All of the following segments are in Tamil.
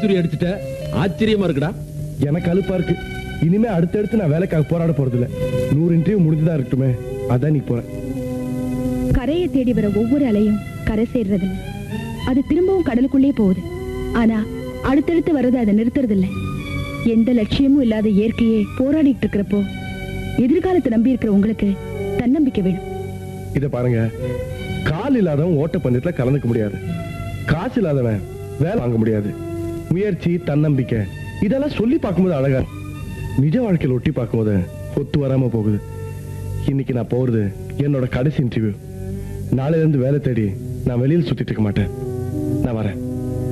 செஞ்சுரி அடிச்சிட்ட ஆச்சரியமா இருக்குடா எனக்கு அலுப்பா இருக்கு இனிமே அடுத்தடுத்து நான் வேலைக்காக போராட போறது இல்ல நூறு இன்டர்வியூ முடிஞ்சுதான் இருக்கட்டுமே அதான் நீ போறேன் கரையை தேடி வர ஒவ்வொரு அலையும் கரை சேர்றதில்ல அது திரும்பவும் கடலுக்குள்ளே போகுது ஆனா அடுத்தடுத்து வர்றது அதை நிறுத்துறது இல்ல எந்த லட்சியமும் இல்லாத இயற்கையே போராடிட்டு இருக்கிறப்போ எதிர்காலத்தை நம்பி இருக்கிற உங்களுக்கு தன்னம்பிக்கை வேணும் இத பாருங்க கால் இல்லாதவன் ஓட்ட பந்தயத்துல கலந்துக்க முடியாது காசு இல்லாதவன் வேலை வாங்க முடியாது முயற்சி தன்னம்பிக்கை இதெல்லாம் சொல்லி பார்க்கும்போது அழகா இருக்கு. நிஜ வாழ்க்கையில ஒட்டி பார்க்கும்போது ஒத்து வராம போகுது இன்னைக்கு நான் போறது என்னோட கடைசி இன்டர்வியூ நாளையில இருந்து வேலை தேடி நான் வெளியில் சுத்திட்டு இருக்க மாட்டேன் நான் வரேன்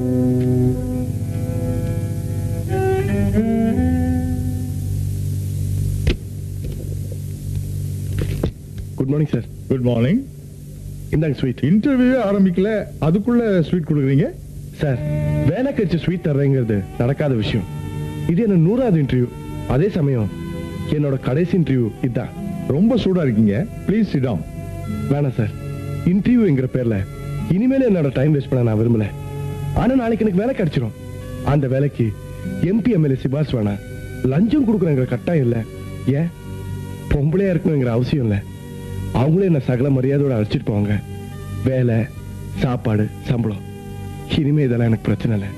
good morning sir good morning இந்தாங்க ஸ்வீட் இன்டர்வியூ ஆரம்பிக்கல அதுக்குள்ள ஸ்வீட் கொடுக்குறீங்க சார் வேலை கழிச்சு ஸ்வீட் தர்றேங்கிறது நடக்காத விஷயம் இது என்ன நூறாவது இன்டர்வியூ அதே சமயம் என்னோட கடைசி இன்டர்வியூ இதுதான் ரொம்ப சூடா இருக்கீங்க ப்ளீஸ் சிடாம் வேணாம் சார் இன்டர்வியூங்கிற பேர்ல இனிமேல என்னோட டைம் வேஸ்ட் பண்ண நான் விரும்பல ஆனா நாளைக்கு எனக்கு வேலை கிடைச்சிரும் அந்த வேலைக்கு எம்பி எம்எல்ஏ சிபாஸ் வேணாம் லஞ்சம் கொடுக்குறேங்கிற கட்டாயம் இல்ல ஏன் பொம்பளையா இருக்கணுங்கிற அவசியம் இல்ல அவங்களே என்ன சகல மரியாதையோட அழைச்சிட்டு போவாங்க வேலை சாப்பாடு சம்பளம் இனிமே இதெல்லாம் எனக்கு பிரச்சனை இல்லை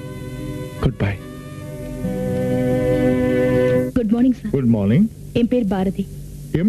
good bye good morning sir good morning என் பேர் பாரதி